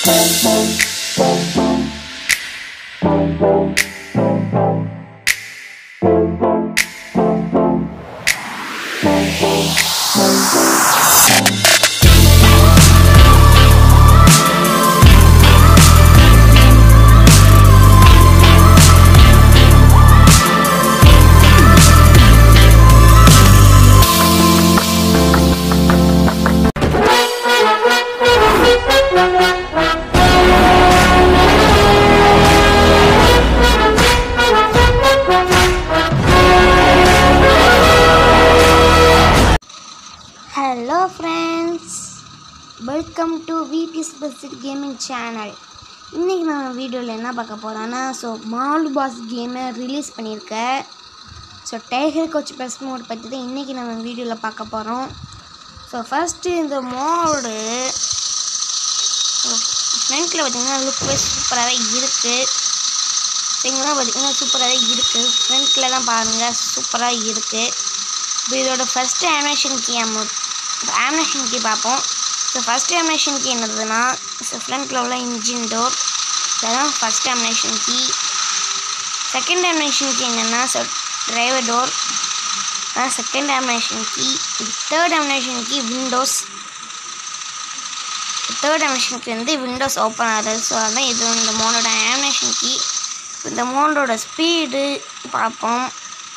hello friends welcome to VPS best gaming channel இன்றைக்கி நம்ம வீடியோவில் என்ன பார்க்க போகிறோன்னா ஸோ மாலு பாஸ் கேமை ரிலீஸ் பண்ணியிருக்கேன் so tiger coach plus mod பற்றி தான் இன்றைக்கி நம்ம வீடியோவில் பார்க்க போகிறோம் ஸோ ஃபஸ்ட்டு இந்த மோடு ஃப்ரண்ட்டில் பார்த்தீங்கன்னா லுக்வே சூப்பராகவே இருக்குது இங்கெல்லாம் பார்த்தீங்கன்னா சூப்பராகவே இருக்குது ஃப்ரண்ட்டில் தான் பாருங்கள் சூப்பராக இருக்குது இப்போ இதோட ஃபஸ்ட்டு அனிமேஷன் கீ அம்மு அனிமேஷன் கீ பார்ப்போம் ஸோ ஃபஸ்ட்டு அனிமேஷன் கீ என்னதுன்னா ஸோ ஃப்ரண்ட்டில் உள்ள இன்ஜின் டோர் அதான் first animation key second animation key என்னென்னா ஸோ டிரைவர் டோர் அதான் second animation key third animation key windows third animation key வந்து windows open ஆகுது ஸோ அதான் இது இந்த மோனோட அனிமேஷன் கீ இந்த மோனோட ஸ்பீடு பார்ப்போம்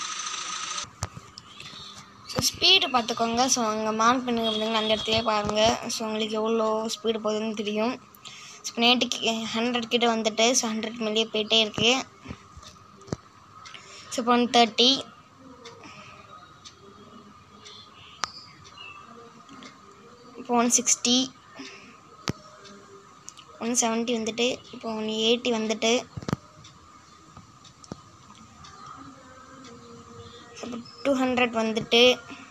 ஸோ ஸ்பீடு பார்த்துக்கோங்க ஸோ அங்கே மார்க் பண்ணுங்க பார்த்தீங்கன்னா அந்த இடத்துலயே பாருங்கள் ஸோ உங்களுக்கு எவ்வளோ ஸ்பீடு போகுதுன்னு தெரியும் ஸோ நேட்டுக்கு ஹண்ட்ரட் கிட்ட வந்துட்டு ஸோ ஹண்ட்ரட் மேலேயே போயிட்டே இருக்கு ஸோ இப்போ ஒன் தேர்ட்டி இப்போ ஒன் சிக்ஸ்டி ஒன் செவன்ட்டி வந்துட்டு இப்போ ஒன் எயிட்டி வந்துட்டு இப்போ டூ ஹண்ட்ரட் வந்துட்டு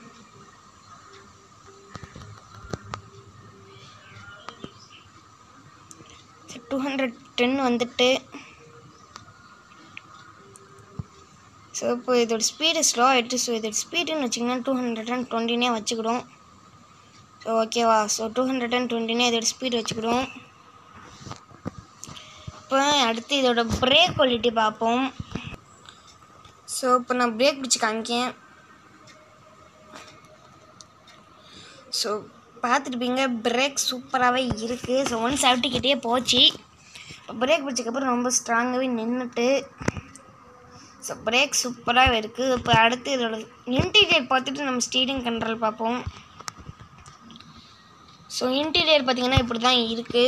டூ ஹண்ட்ரட் டென் வந்துட்டு ஸோ இப்போ இதோட ஸ்பீடு ஸ்லோ ஆகிட்டு ஸோ இதோட ஸ்பீடுன்னு வச்சிங்கன்னா டூ ஹண்ட்ரட் அண்ட் டுவெண்ட்டினே வச்சுக்கிடும் ஸோ ஓகேவா ஸோ டூ ஹண்ட்ரட் அண்ட் டுவெண்ட்டினே இதோட ஸ்பீடு வச்சுக்கிடும் இப்போ அடுத்து இதோட பிரேக் குவாலிட்டி பார்ப்போம் ஸோ இப்போ நான் பிரேக் பிடிச்சி காமிக்கேன் ஸோ பார்த்துருப்பீங்க பிரேக் சூப்பராகவே இருக்குது ஸோ ஒன் செவன்ட்டி கிட்டே போச்சு இப்போ பிரேக் பிடிச்சக்கப்புறம் ரொம்ப ஸ்ட்ராங்காகவே நின்றுட்டு ஸோ பிரேக் சூப்பராகவே இருக்குது இப்போ அடுத்து இதோட இன்டீரியர் பார்த்துட்டு நம்ம ஸ்டீரிங் கண்ட்ரோல் பார்ப்போம் ஸோ இன்டீரியர் பார்த்திங்கன்னா இப்படி தான் இருக்குது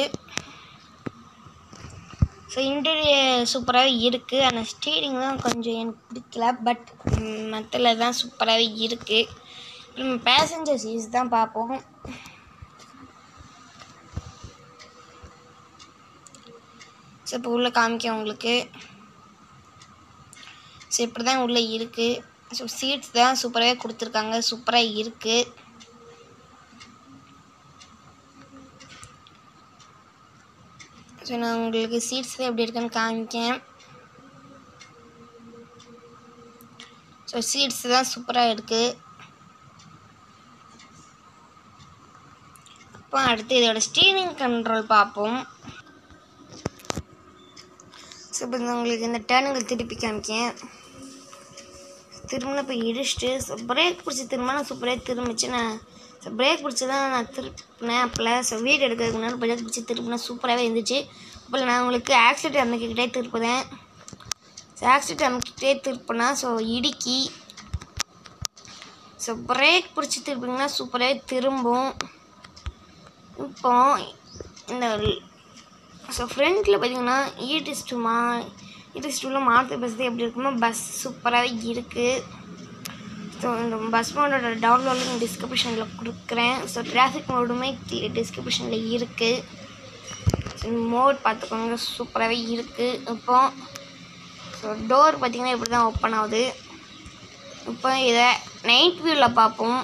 ஸோ இன்டீரியர் சூப்பராகவே இருக்குது ஆனால் ஸ்டீரிங் தான் கொஞ்சம் எனக்கு பிடிக்கல பட் மற்றல தான் சூப்பராகவே இருக்குது நம்ம பேசஞ்சர் சீட்ஸ் தான் பார்ப்போம் ஸோ இப்போ உள்ளே காமிக்க உங்களுக்கு ஸோ இப்படி தான் உள்ளே இருக்குது ஸோ சீட்ஸ் தான் சூப்பராகவே கொடுத்துருக்காங்க சூப்பராக இருக்குது ஸோ நான் உங்களுக்கு சீட்ஸ் எப்படி இருக்குன்னு காமிக்கேன் ஸோ சீட்ஸ் தான் சூப்பராக இருக்குது இப்போ அடுத்து இதோட ஸ்டீரிங் கண்ட்ரோல் பார்ப்போம் ஸோ இப்போ இந்த உங்களுக்கு இந்த டேர்னுங்கள் திருப்பி காமிக்கேன் திரும்பின இப்போ இடிச்சிட்டு ஸோ பிரேக் பிடிச்சி திரும்பினா சூப்பராக திரும்பிச்சு நான் ஸோ பிரேக் பிடிச்சி தான் நான் திருப்பினேன் அப்போல ஸோ வீடு எடுக்கிறதுக்கு முன்னாடி பிரேக் பிடிச்சி திருப்பினா சூப்பராகவே இருந்துச்சு இப்போ நான் உங்களுக்கு ஆக்சிடென்ட் அமைக்கிட்டே திருப்புதேன் ஸோ ஆக்சிடென்ட் அமைக்கிட்டே திருப்பினா ஸோ இடுக்கி ஸோ பிரேக் பிடிச்சி திருப்பிங்கன்னா சூப்பராகவே திரும்பும் இப்போ இந்த ஸோ ஃப்ரண்ட்டில் பார்த்தீங்கன்னா ஈடிஸ்டுமா ஈடிஸ்டூவில் மாற்று பஸ் எப்படி இருக்குமோ பஸ் சூப்பராகவே இருக்குது ஸோ இந்த பஸ் மோடோட டவுன்லோட் லிங்க் டிஸ்கிரிப்ஷனில் கொடுக்குறேன் ஸோ டிராஃபிக் மோடுமே டிஸ்கிரிப்ஷனில் இருக்குது ஸோ மோட் பார்த்துக்கோங்க சூப்பராகவே இருக்குது இப்போ ஸோ டோர் பார்த்திங்கன்னா இப்படி தான் ஓப்பன் ஆகுது இப்போ இதை நைட் வியூவில் பார்ப்போம்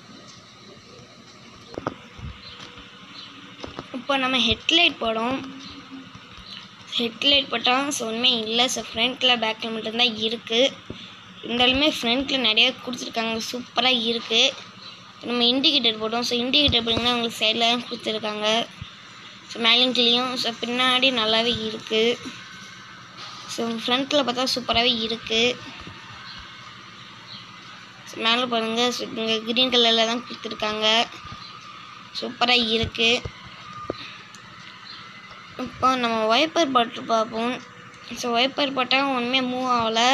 இப்போ நம்ம ஹெட்லைட் போடும் ஹெட்லைட் போட்டால் ஸோ ஒன்றுமே இல்லை ஸோ ஃப்ரண்ட்டில் பேக்கில் மட்டும்தான் இருக்குது இருந்தாலுமே ஃப்ரண்ட்டில் நிறைய கொடுத்துருக்காங்க சூப்பராக இருக்குது நம்ம இண்டிகேட்டர் போட்டோம் ஸோ இண்டிகேட்டர் பார்த்தீங்கன்னா உங்களுக்கு சைடில் தான் கொடுத்துருக்காங்க ஸோ மேலேயும் கீழேயும் ஸோ பின்னாடி நல்லாவே இருக்குது ஸோ ஃப்ரண்ட்டில் பார்த்தா சூப்பராகவே இருக்குது ஸோ மேலே பாருங்கள் ஸோ இங்கே க்ரீன் கலரில் தான் கொடுத்துருக்காங்க சூப்பராக இருக்குது இப்போ நம்ம வைப்பர் போட்டு பார்ப்போம் ஸோ வைப்பர் போட்டால் ஒன்றுமே மூவ் ஆகலை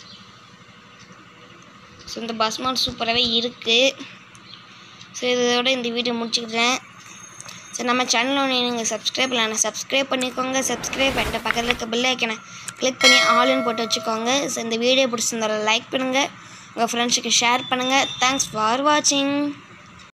ஸோ இந்த பஸ் மால் சூப்பராகவே இருக்குது ஸோ இதோட இந்த வீடியோ முடிச்சுக்கிறேன் ஸோ நம்ம சேனலில் ஒன்று நீங்கள் சப்ஸ்கிரைப் பண்ணலாம் சப்ஸ்கிரைப் பண்ணிக்கோங்க சப்ஸ்கிரைப் பண்ணிட்டு பக்கத்தில் இருக்க பெல் ஐக்கனை கிளிக் பண்ணி ஆல்னு போட்டு வச்சுக்கோங்க ஸோ இந்த வீடியோ பிடிச்சிருந்தாலும் லைக் பண்ணுங்கள் உங்கள் ஃப்ரெண்ட்ஸுக்கு ஷேர் பண்ணுங்கள் தேங்க்ஸ் ஃபார் வாட்சிங்